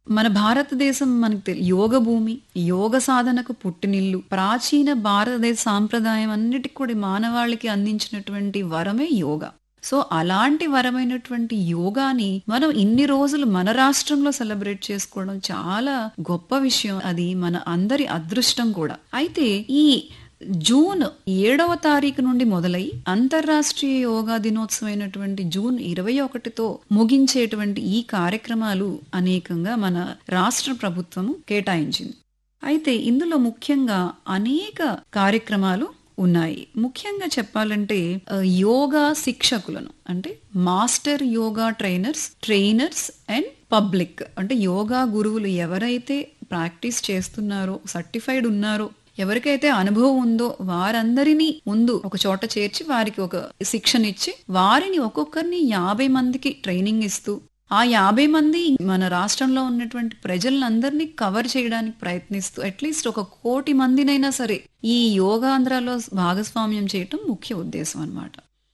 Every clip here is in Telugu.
మన భారతదేశం మనకు తెలి- యోగ భూమి యోగ సాధనకు పుట్టినిల్లు ప్రాచీన భారతదేశ సాంప్రదాయం అన్నిటికి కూడా మానవాళికి అందించినటువంటి వరమే యోగా సో అలాంటి వరమైనటువంటి యోగాని మనం ఇన్ని రోజులు మన రాష్ట్రంలో సెలబ్రేట్ చేసుకోవడం చాలా గొప్ప విషయం అది మన అందరి అదృష్టం కూడా అయితే ఈ జూన్ ఏడవ తారీఖు నుండి మొదలై అంతర్రాష్ట్రీయ యోగా దినోత్సవం అయినటువంటి జూన్ ఇరవై ఒకటితో ముగించేటువంటి ఈ కార్యక్రమాలు అనేకంగా మన రాష్ట్ర ప్రభుత్వము కేటాయించింది అయితే ఇందులో ముఖ్యంగా అనేక కార్యక్రమాలు ఉన్నాయి ముఖ్యంగా చెప్పాలంటే ఆ, యోగా శిక్షకులను అంటే master yoga trainers trainers and public అంటే యోగా గురువులు ఎవరైతే ప్రాక్టీస్ చేస్తున్నారో సర్టిఫైడ్ ఉన్నారో ఎవరికైతే అనుభవం ఉందో వారందరినీ ముందు ఒక చోట చేర్చి వారికి ఒక శిక్షణ ఇచ్చి వారిని ఒక్కొక్కరిని యాభై మందికి ట్రైనింగ్ ఇస్తూ ఆ యాభై మంది మన రాష్ట్రంలో ఉన్నటువంటి ప్రజలందరినీ కవర్ చేయడానికి ప్రయత్నిస్తూ అట్లీస్ట్ ఒక కోటి మందినైనా సరే ఈ యోగాంధ్రాలో భాగస్వామ్యం చేయటం ముఖ్య ఉద్దేశం అన్నమాట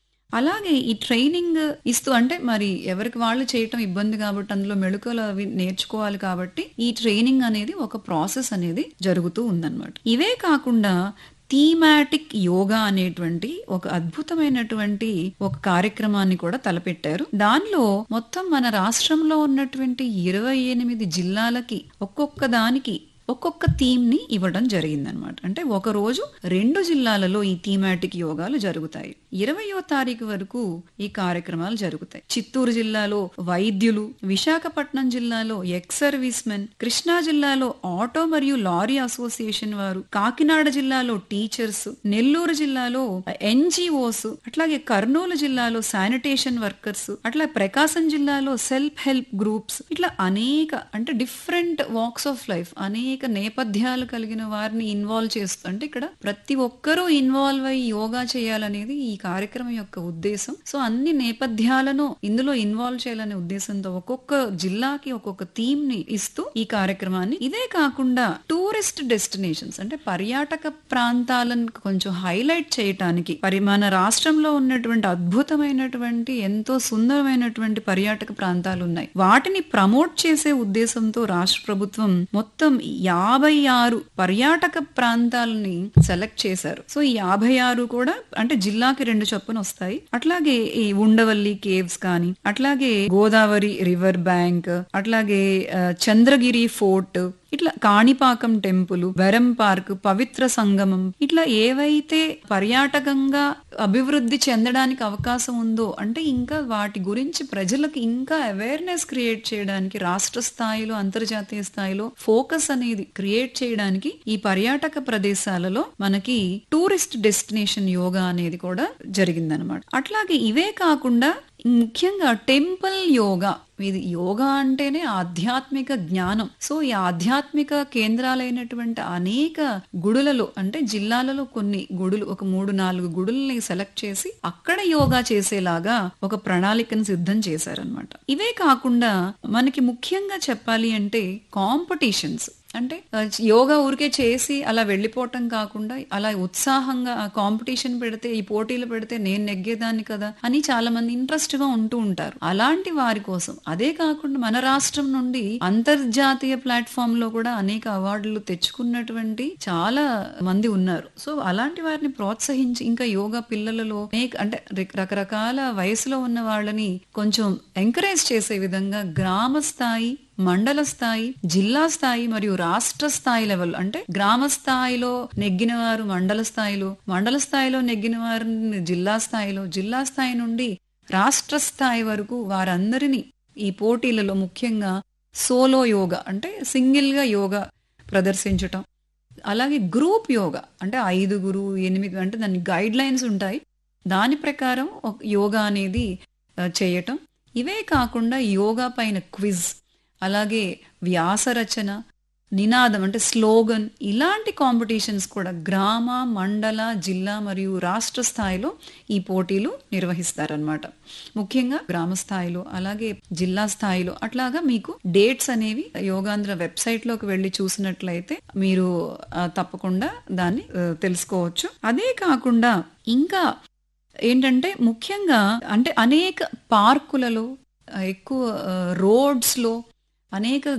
అలాగే ఈ ట్రైనింగ్ ఇస్తూ అంటే మరి ఎవరికి వాళ్ళు చేయటం ఇబ్బంది కాబట్టి అందులో మెళుకలు అవి నేర్చుకోవాలి కాబట్టి ఈ ట్రైనింగ్ అనేది ఒక ప్రాసెస్ అనేది జరుగుతూ ఉందన్నమాట ఇవే కాకుండా థీమాటిక్ యోగా అనేటువంటి ఒక అద్భుతమైనటువంటి ఒక కార్యక్రమాన్ని కూడా తలపెట్టారు దానిలో మొత్తం మన రాష్ట్రంలో ఉన్నటువంటి ఇరవై ఎనిమిది జిల్లాలకి ఒక్కొక్క దానికి ఒక్కొక్క థీమ్ ని ఇవ్వడం జరిగిందనమాట అంటే ఒక రోజు రెండు జిల్లాలలో ఈ థీమాటిక్ యోగాలు జరుగుతాయి ఇరవయో తారీఖు వరకు ఈ కార్యక్రమాలు జరుగుతాయి చిత్తూరు జిల్లాలో వైద్యులు విశాఖపట్నం జిల్లాలో ఎక్స్ సర్వీస్ మెన్ కృష్ణా జిల్లాలో ఆటో మరియు లారీ అసోసియేషన్ వారు కాకినాడ జిల్లాలో టీచర్స్ నెల్లూరు జిల్లాలో ఎన్జిఓస్ అట్లాగే కర్నూలు జిల్లాలో శానిటేషన్ వర్కర్స్ అట్లా ప్రకాశం జిల్లాలో సెల్ఫ్ హెల్ప్ గ్రూప్స్ ఇట్లా అనేక అంటే డిఫరెంట్ వాక్స్ ఆఫ్ లైఫ్ అనేక నేపథ్యాలు కలిగిన వారిని ఇన్వాల్వ్ చేస్తూ అంటే ఇక్కడ ప్రతి ఒక్కరూ ఇన్వాల్వ్ అయ్యి యోగా చేయాలనేది ఈ కార్యక్రమం యొక్క ఉద్దేశం సో అన్ని నేపథ్యాలను ఇందులో ఇన్వాల్వ్ చేయాలనే ఉద్దేశంతో ఒక్కొక్క జిల్లాకి ఒక్కొక్క థీమ్ ని ఇస్తూ ఈ కార్యక్రమాన్ని ఇదే కాకుండా టూరిస్ట్ డెస్టినేషన్స్ అంటే పర్యాటక ప్రాంతాలను కొంచెం హైలైట్ చేయటానికి మరి మన రాష్ట్రంలో ఉన్నటువంటి అద్భుతమైనటువంటి ఎంతో సుందరమైనటువంటి పర్యాటక ప్రాంతాలు ఉన్నాయి వాటిని ప్రమోట్ చేసే ఉద్దేశంతో రాష్ట్ర ప్రభుత్వం మొత్తం యాభై ఆరు పర్యాటక ప్రాంతాలని సెలెక్ట్ చేశారు సో ఈ యాభై ఆరు కూడా అంటే జిల్లాకి రెండు చొప్పున వస్తాయి అట్లాగే ఈ ఉండవల్లి కేవ్స్ కానీ అట్లాగే గోదావరి రివర్ బ్యాంక్ అట్లాగే ఆ, చంద్రగిరి ఫోర్ట్ ఇట్లా కాణిపాకం టెంపుల్ వెరం పార్క్ పవిత్ర సంగమం ఇట్లా ఏవైతే పర్యాటకంగా అభివృద్ధి చెందడానికి అవకాశం ఉందో అంటే ఇంకా వాటి గురించి ప్రజలకు ఇంకా అవేర్నెస్ క్రియేట్ చేయడానికి రాష్ట్ర స్థాయిలో అంతర్జాతీయ స్థాయిలో ఫోకస్ అనేది క్రియేట్ చేయడానికి ఈ పర్యాటక ప్రదేశాలలో మనకి టూరిస్ట్ డెస్టినేషన్ యోగా అనేది కూడా జరిగిందనమాట అట్లాగే ఇవే కాకుండా ముఖ్యంగా టెంపుల్ యోగా ఇది యోగా అంటేనే ఆధ్యాత్మిక జ్ఞానం సో ఈ ఆధ్యాత్మిక కేంద్రాలైనటువంటి అనేక గుడులలో అంటే జిల్లాలలో కొన్ని గుడులు ఒక మూడు నాలుగు గుడుల్ని సెలెక్ట్ చేసి అక్కడ యోగా చేసేలాగా ఒక ప్రణాళికను సిద్ధం చేశారనమాట ఇవే కాకుండా మనకి ముఖ్యంగా చెప్పాలి అంటే కాంపిటీషన్స్ అంటే ఆ, యోగా ఊరికే చేసి అలా వెళ్ళిపోవటం కాకుండా అలా ఉత్సాహంగా కాంపిటీషన్ పెడితే ఈ పోటీలు పెడితే నేను నెగ్గేదాన్ని కదా అని చాలా మంది ఇంట్రెస్ట్ గా ఉంటూ ఉంటారు అలాంటి వారి కోసం అదే కాకుండా మన రాష్ట్రం నుండి అంతర్జాతీయ ప్లాట్ఫామ్ లో కూడా అనేక అవార్డులు తెచ్చుకున్నటువంటి చాలా మంది ఉన్నారు సో అలాంటి వారిని ప్రోత్సహించి ఇంకా యోగా పిల్లలలో అనేక అంటే రక- రకరకాల వయసులో ఉన్న వాళ్ళని కొంచెం ఎంకరేజ్ చేసే విధంగా గ్రామ స్థాయి మండల స్థాయి జిల్లా స్థాయి మరియు రాష్ట్ర స్థాయి లెవెల్ అంటే గ్రామ స్థాయిలో నెగ్గిన వారు మండల స్థాయిలో మండల స్థాయిలో నెగ్గిన వారిని జిల్లా స్థాయిలో జిల్లా స్థాయి నుండి రాష్ట్ర స్థాయి వరకు వారందరినీ ఈ పోటీలలో ముఖ్యంగా సోలో యోగా అంటే సింగిల్ గా యోగా ప్రదర్శించటం అలాగే గ్రూప్ యోగా అంటే ఐదుగురు ఎనిమిది అంటే దాని గైడ్ లైన్స్ ఉంటాయి దాని ప్రకారం ఒక యోగా అనేది ఆ, చేయటం ఇవే కాకుండా యోగా పైన క్విజ్ అలాగే వ్యాస రచన నినాదం అంటే స్లోగన్ ఇలాంటి కాంపిటీషన్స్ కూడా గ్రామ మండల జిల్లా మరియు రాష్ట్ర స్థాయిలో ఈ పోటీలు నిర్వహిస్తారనమాట ముఖ్యంగా గ్రామ స్థాయిలో అలాగే జిల్లా స్థాయిలో అట్లాగా మీకు డేట్స్ అనేవి యోగాంధ్ర వెబ్సైట్ లోకి వెళ్ళి చూసినట్లయితే మీరు ఆ, తప్పకుండా దాన్ని ఆ, తెలుసుకోవచ్చు అదే కాకుండా ఇంకా ఏంటంటే ముఖ్యంగా అంటే అనేక పార్కులలో ఆ, ఎక్కువ రోడ్స్ లో అనేక